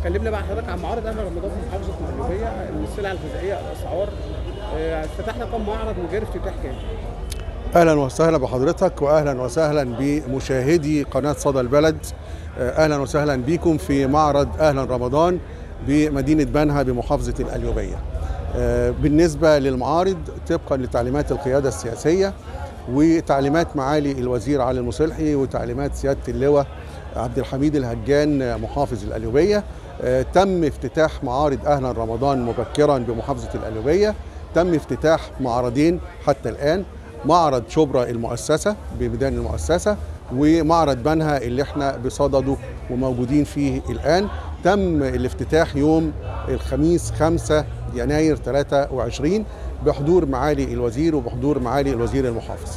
كلمنا بقى حضرتك عن معارض اهل رمضان في محافظه القليوبيه السلع الغذائيه الاسعار آه، فتحنا كم معرض وجاري افتتاح كام؟ اهلا وسهلا بحضرتك واهلا وسهلا بمشاهدي قناه صدى البلد آه، اهلا وسهلا بكم في معرض اهلا رمضان بمدينه بنها بمحافظه القليوبيه آه، بالنسبه للمعارض طبقا لتعليمات القياده السياسيه وتعليمات معالي الوزير علي المصلحي وتعليمات سياده اللواء عبد الحميد الهجان آه، محافظ القليوبيه آه، تم افتتاح معارض اهلا رمضان مبكرا بمحافظه القليوبيه تم افتتاح معرضين حتى الان معرض شبرا المؤسسه بميدان المؤسسه ومعرض بنها اللي احنا بصدده وموجودين فيه الان تم الافتتاح يوم الخميس 5 يناير 23 بحضور معالي الوزير وبحضور معالي الوزير المحافظ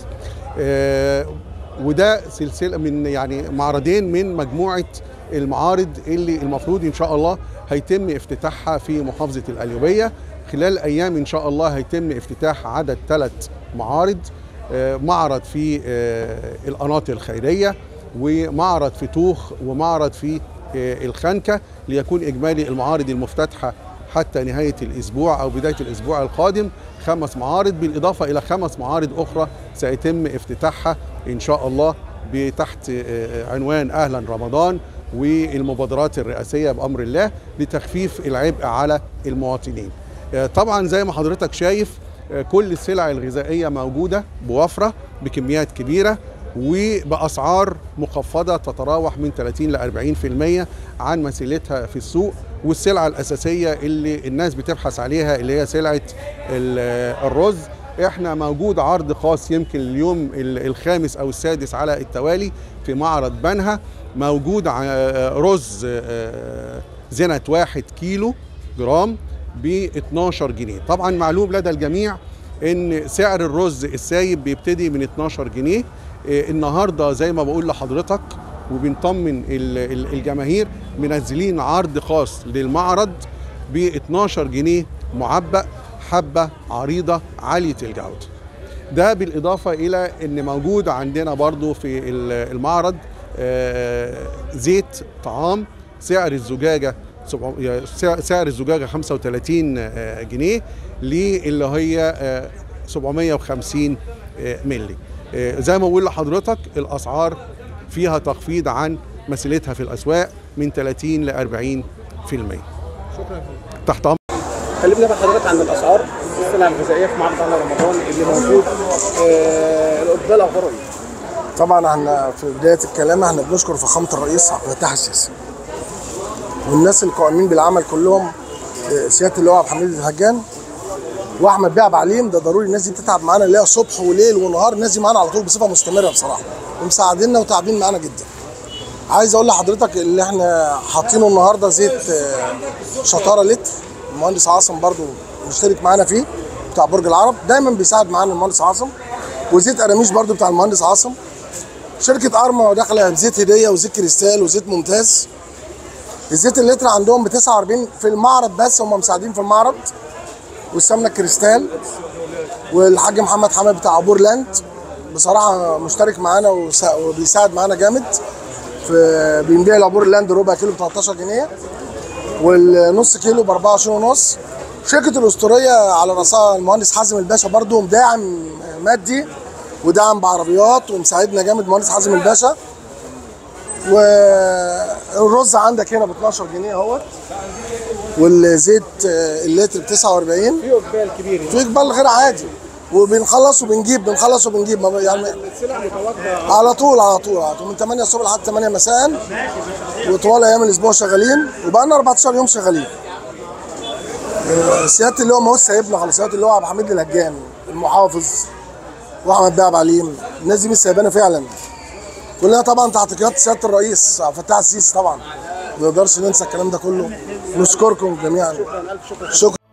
آه، وده سلسله من يعني معرضين من مجموعه المعارض اللي المفروض ان شاء الله هيتم افتتاحها في محافظه القليوبيه خلال ايام ان شاء الله هيتم افتتاح عدد ثلاث معارض آه، معرض في آه، القناطر الخيريه ومعرض في توخ ومعرض في آه، الخنكه ليكون اجمالي المعارض المفتتحه حتى نهايه الاسبوع او بدايه الاسبوع القادم خمس معارض بالاضافه الى خمس معارض اخرى سيتم افتتاحها ان شاء الله تحت عنوان اهلا رمضان والمبادرات الرئاسيه بامر الله لتخفيف العبء على المواطنين. طبعا زي ما حضرتك شايف كل السلع الغذائيه موجوده بوفره بكميات كبيره وباسعار مخفضه تتراوح من 30 ل 40% عن مثيلتها في السوق والسلعه الاساسيه اللي الناس بتبحث عليها اللي هي سلعه الرز احنا موجود عرض خاص يمكن اليوم الخامس او السادس على التوالي في معرض بنها موجود رز زنة واحد كيلو جرام ب 12 جنيه طبعا معلوم لدى الجميع ان سعر الرز السايب بيبتدي من 12 جنيه النهارده زي ما بقول لحضرتك وبنطمن الجماهير منزلين عرض خاص للمعرض ب 12 جنيه معبأ حبة عريضة عالية الجودة ده بالإضافة إلى أن موجود عندنا برضو في المعرض زيت طعام سعر الزجاجة سعر الزجاجة 35 جنيه اللي هي 750 ملي زي ما بقول لحضرتك الأسعار فيها تخفيض عن مثيلتها في الأسواق من 30 ل 40% شكرا تحت أمر كلمنا بقى حضرتك عن الاسعار السلع الغذائيه في معرض اهل رمضان اللي موجود آه، الاقبال اخباره ايه؟ طبعا احنا في بدايه الكلام احنا بنشكر فخامه الرئيس عبد الفتاح السيسي والناس القائمين بالعمل كلهم آه، سياده اللواء عبد الحميد الهجان واحمد بيه عبد العليم ده ضروري الناس دي بتتعب معانا اللي هي صبح وليل ونهار الناس دي معانا على طول بصفه مستمره بصراحه ومساعديننا وتعبين معانا جدا عايز اقول لحضرتك اللي احنا حاطينه النهارده زيت آه، شطاره لتر المهندس عاصم برضو مشترك معانا فيه بتاع برج العرب دايما بيساعد معانا المهندس عاصم وزيت قراميش برضو بتاع المهندس عاصم شركه ارما داخله بزيت هديه وزيت كريستال وزيت ممتاز الزيت اللتر عندهم ب 49 في المعرض بس هم مساعدين في المعرض والسمنه كريستال والحاج محمد حماد بتاع عبور لاند بصراحه مشترك معانا وسا- وبيساعد معانا جامد في بنبيع العبور لاند ربع كيلو ب 13 جنيه والنص كيلو ب 24 ونص شركة الأسطورية على رأسها المهندس حازم الباشا برضو مداعم مادي ودعم بعربيات ومساعدنا جامد المهندس حازم الباشا والرز عندك هنا ب 12 جنيه اهوت والزيت آه، اللتر ب 49 في اقبال كبير في اقبال غير عادي وبنخلص وبنجيب بنخلص وبنجيب ما- يعني السلع متواجده على طول على طول على طول من 8 الصبح لحد 8 مساء وطوال ايام الاسبوع شغالين وبقالنا 14 يوم شغالين آه، سياده اللي هو ما هو سايبنا خلاص سياده اللي هو عبد الحميد الهجان المحافظ واحمد بيه عبد العليم الناس دي مش سايبانا فعلا كلنا طبعا تحت قياده سياده الرئيس عبد الفتاح السيسي طبعا ما نقدرش ننسى الكلام ده كله نشكركم جميعا الف شكر شكرا